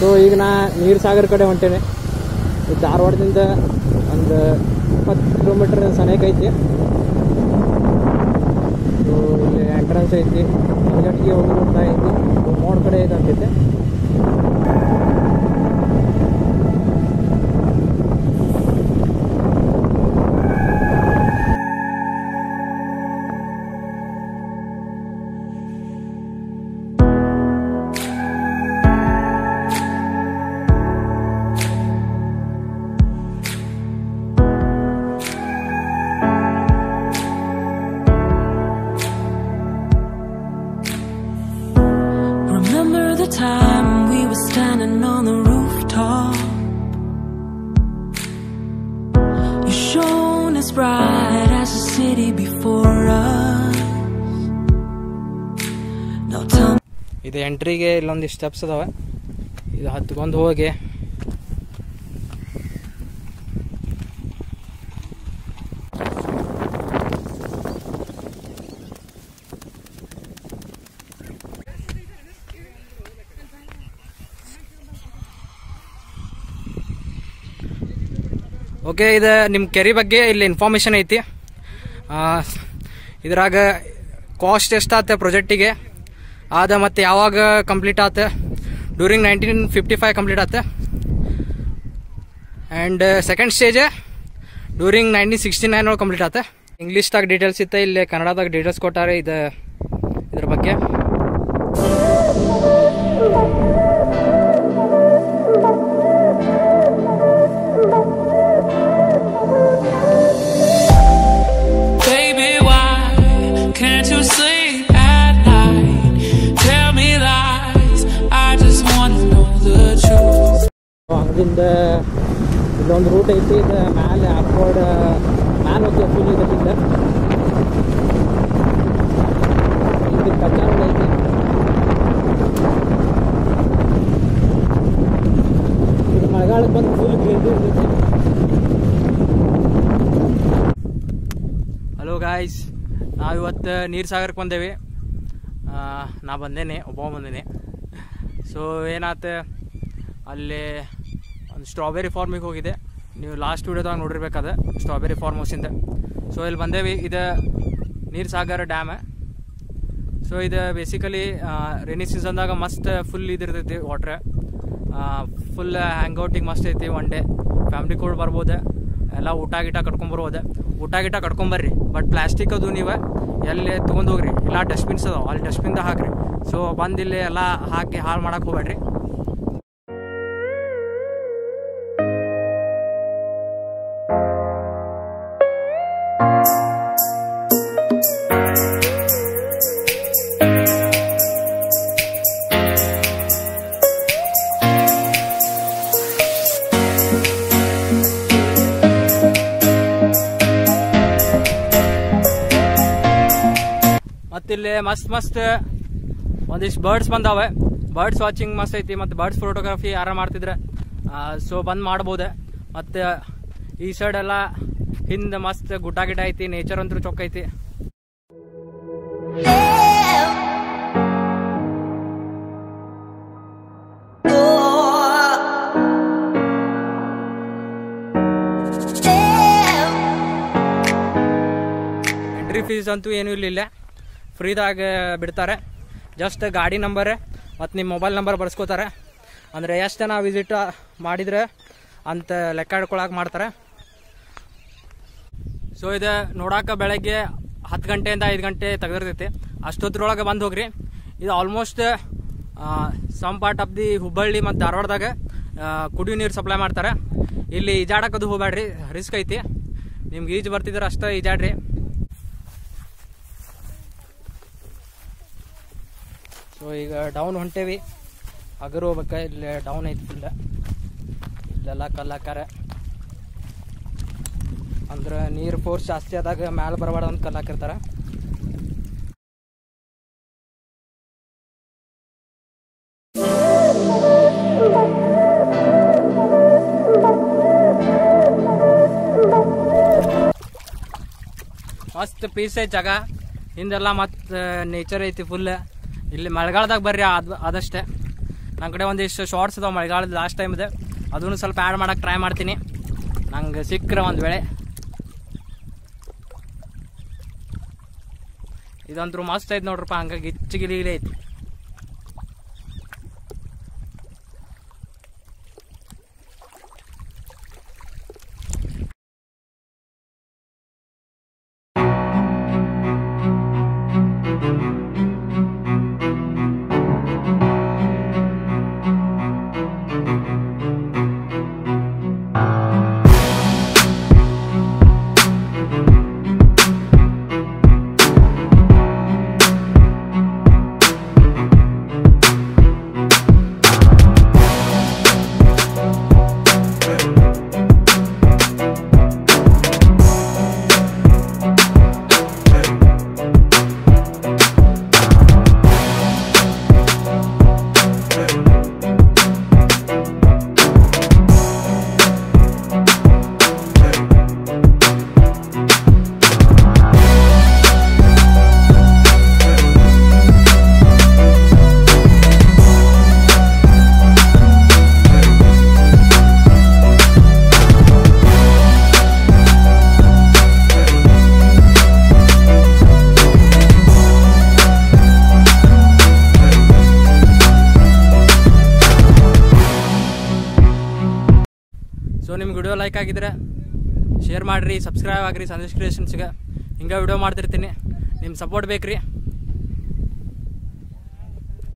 So ಈಗ ನಾ ನೀರು ಸಾಗರ ಕಡೆ ಹೊಂಟೇನೆ ಈ ಧಾರವಾಡದಿಂದ ಒಂದು ಇಪ್ಪತ್ತು ಕಿಲೋಮೀಟರ್ ಸನೇಕ ಐತಿ ಸೊ ಇಲ್ಲಿ ಎಂಟ್ರೆನ್ಸ್ ಐತಿ ಮಲಗಟ್ಟಿಗೆ ಹೋಗುವಂತ ಐತಿ ಮೋಡ್ ಕಡೆ ಐತೆ ಅಂತೈತೆ Remember the time we were standing on the rooftop? You shone as bright as the city before us. Now tell me. ಇದು ಎಂಟ್ರಿಗೆ ಇಲ್ಲೊಂದು ಸ್ಟೆಪ್ಸ್ ಅದಾವೆ ಇದು ಹತ್ಕೊಂಡು ಹೋಗಿ ಓಕೆ ಇದು ನಿಮ್ಮ ಕೆರೆ ಬಗ್ಗೆ ಇಲ್ಲಿ ಇನ್ಫಾರ್ಮೇಷನ್ ಐತಿ ಆ, ಇದ್ರಾಗ ಕಾಸ್ಟ್ ಎಷ್ಟಾತ ಪ್ರಾಜೆಕ್ಟಿಗೆ ಆದ ಮತ್ತು ಯಾವಾಗ ಕಂಪ್ಲೀಟ್ ಆತ during nineteen fifty five complete ಆತ and second stage during nineteen sixty nine ಒಳಗೆ ಕಂಪ್ಲೀಟ್ ಆತ ಇಂಗ್ಲೀಷ್ದಾಗ ಡೀಟೇಲ್ಸ್ ಇತ್ತು ಇಲ್ಲಿ ಕನ್ನಡದಾಗ ಡೀಟೇಲ್ಸ್ ಕೊಟ್ಟಾರೆ ಇದು ಇದ್ರ ಬಗ್ಗೆ Baby, why can't you sleep at night? Tell me lies. I just wanna know the truth. ಹಂಗದಿಂದ ಇಲ್ಲೊಂದು ರೂಟ್ ಐತಿ ಇದು ಮ್ಯಾಲೆ ಅಪ್ವರ್ಡ್ ಮ್ಯಾಲೆ ಹೋಗಿ ಫುಲ್ ಇದರಿಂದ ಇದು ಕಚ್ಚಾ road ಐತಿ ಇದು ಮಳೆಗಾಲಕ್ಕೆ ಬಂದು ಫುಲ್ ಗ್ರೀನ್ ಇರ್ತೈತಿ ಹಲೋ ಗಾಯ್ಸ್ ನಾವು ಇವತ್ತು ನೀರು ಸಾಗರಕ್ಕೆ ಬಂದೇವಿ ಆ, ನಾ ಬಂದೇನೆ ಒಬ್ಬ ಬಂದೇನೆ ಸೊ ಏನಾತ ಅಲ್ಲಿ ಒಂದು ಸ್ಟ್ರಾಬೆರಿ ಫಾರ್ಮಿಗೆ ಹೋಗಿದೆ ನೀವು ಲಾಸ್ಟ್ ವೀಡಿಯೋದಾಗ ನೋಡಿರ್ಬೇಕಾದ ಸ್ಟ್ರಾಬೆರಿ ಫಾರ್ಮ್ ಹೌಸಿಂದ ಸೊ ಇಲ್ಲಿ ಬಂದೇವಿ ಇದು ನೀರು ಸಾಗರ ಡ್ಯಾಮ್ ಸೊ ಇದು ಬೇಸಿಕಲಿ ರೇನಿ ಸೀಸನ್ದಾಗ ಮಸ್ತ್ ಫುಲ್ ಇದಿರ್ತೈತಿ ವಾಟ್ರ್ ಫುಲ್ ಹ್ಯಾಂಗ್ಔಟಿಗೆ ಮಸ್ತ್ ಐತಿ ಒನ್ ಡೇ ಫ್ಯಾಮ್ಲಿ ಕೂಡ ಬರ್ಬೋದು ಎಲ್ಲ ಊಟ ಗೀಟ ಕಟ್ಕೊಂಬರ್ಬೋದು ಊಟ ಗೀಟ ಕಟ್ಕೊಂಬರ್ರಿ ಬಟ್ ಪ್ಲಾಸ್ಟಿಕ್ ಅದು ನೀವು ಎಲ್ಲಿ ತೊಗೊಂಡು ಹೋಗ್ರಿ ಇಲ್ಲ ಡಸ್ಟ್ಬಿನ್ಸ್ ಅದಾವ ಅಲ್ಲಿ ಡಸ್ಟ್ಬಿನ್ದಾಗ ಹಾಕ್ರಿ ಸೊ ಬಂದು ಇಲ್ಲಿ ಎಲ್ಲ ಹಾಕಿ ಹಾಳು ಮಾಡಕ್ಕೆ ಹೋಗ್ಬೇಡ್ರಿ ಮತ್ತಿಲ್ಲಿ ಮಸ್ತ್ ಮಸ್ತ್ ಒಂದಿಷ್ಟು ಬರ್ಡ್ಸ್ ಬಂದಾವೆ ಬರ್ಡ್ಸ್ ವಾಚಿಂಗ್ ಮಸ್ತ್ ಐತಿ ಮತ್ತು ಬರ್ಡ್ಸ್ ಫೋಟೋಗ್ರಫಿ ಯಾರ ಮಾಡ್ತಿದ್ರೆ ಸೊ ಬಂದ್ ಮಾಡ್ಬೋದು ಮತ್ತು ಈ ಸೈಡ್ ಎಲ್ಲ ಹಿಂದೆ ಮಸ್ತ್ ಗುಡ್ಡ ಗಿಡ ಐತಿ ನೇಚರ್ ಅಂತೂ ಚೊಕ್ಕ ಐತಿ ಎಂಟ್ರಿ ಫೀಸ್ ಅಂತೂ ಏನೂ ಇಲ್ಲ ಫ್ರೀದಾಗ ಬಿಡ್ತಾರೆ ಜಸ್ಟ್ ಗಾಡಿ ನಂಬರ್ ಮತ್ತು ನಿಮ್ಮ ಮೊಬೈಲ್ ನಂಬರ್ ಬರ್ಸ್ಕೋತಾರೆ ಅಂದರೆ ಎಷ್ಟು ಜನ ವಿಸಿಟ್ ಮಾಡಿದ್ರೆ ಅಂತ ಲೆಕ್ಕ ಹಿಡ್ಕೊಳಕ್ಕೆ ಮಾಡ್ತಾರೆ ಸೊ ಇದು ನೋಡಾಕ ಬೆಳಗ್ಗೆ ಹತ್ತು ಗಂಟೆಯಿಂದ ಐದು ಗಂಟೆ ತೆಗೆದಿರ್ತೈತಿ ಅಷ್ಟೊತ್ತರೊಳಗೆ ಬಂದು ಹೋಗ್ರಿ ಇದು almost some part of the Hubballi ಮತ್ತು ಧಾರವಾಡದಾಗ ಆ, ಕುಡಿಯೋ ನೀರು ಸಪ್ಲೈ ಮಾಡ್ತಾರೆ ಇಲ್ಲಿ ಈಜಾಡಕ್ಕದು ಹೋಗ್ಬೇಡ್ರಿ ರಿಸ್ಕ್ ಐತಿ ನಿಮ್ಗೆ ಈಜು ಬರ್ತಿದ್ರೆ ಅಷ್ಟೇ ಈಜಾಡ್ರಿ ಸೊ ಈಗ ಡೌನ್ ಹೊಂಟೇವಿ ಅಗರ್ ಹೋಗ್ಬೇಕ ಇಲ್ಲಿ ಡೌನ್ ಐತಿ ಫುಲ್ ಇಲ್ಲೆಲ್ಲ ಕಲ್ಲಾಕಾರ ಅಂದ್ರೆ ನೀರು ಫೋರ್ಸ್ ಜಾಸ್ತಿ ಆದಾಗ ಮ್ಯಾಲೆ ಬರಬಾರ್ದು ಅಂತ ಕಲ್ಲಾಕಿರ್ತಾರೆ ಮಸ್ತ್ ಪೀಸ್ ಐತಿ ಜಾಗ ಹಿಂದೆಲ್ಲ ಮತ್ ನೇಚರ್ ಐತಿ ಫುಲ್ ಇಲ್ಲಿ ಮಳೆಗಾಲದಾಗ ಬರ್ರಿ ಅದ್ ಅದಷ್ಟೇ ನನ್ನ ಕಡೆ ಒಂದಿಷ್ಟು ಶಾರ್ಟ್ಸ್ ಅದಾವೆ ಮಳೆಗಾಲದ ಲಾಸ್ಟ್ ಟೈಮ್ ಇದೆ ಅದನ್ನು ಸ್ವಲ್ಪ ಆ್ಯಡ್ ಮಾಡೋಕೆ ಟ್ರೈ ಮಾಡ್ತೀನಿ ನಂಗೆ ಸಿಕ್ಕರೆ ಒಂದು ವೇಳೆ ಇದಂತೂ ಮಸ್ತ್ ಐತೆ ನೋಡ್ರಪ್ಪ ಹಂಗಾಗಿ ಗಿಚ್ಚಿಗಿಲಿಗಿಲಿ ಐತಿ ಸೊ ನಿಮ್ಗೆ ವಿಡಿಯೋ ಲೈಕ್ ಆಗಿದ್ರೆ ಶೇರ್ ಮಾಡಿರಿ ಸಬ್ಸ್ಕ್ರೈಬ್ ಆಗಿರಿ ಸಂದೇಶ್ ಕ್ರಿಯೇಷನ್ಸ್ಗೆ ಹಿಂಗೆ ವಿಡಿಯೋ ಮಾಡ್ತಿರ್ತೀನಿ ನಿಮ್ಮ ಸಪೋರ್ಟ್ ಬೇಕ್ರಿ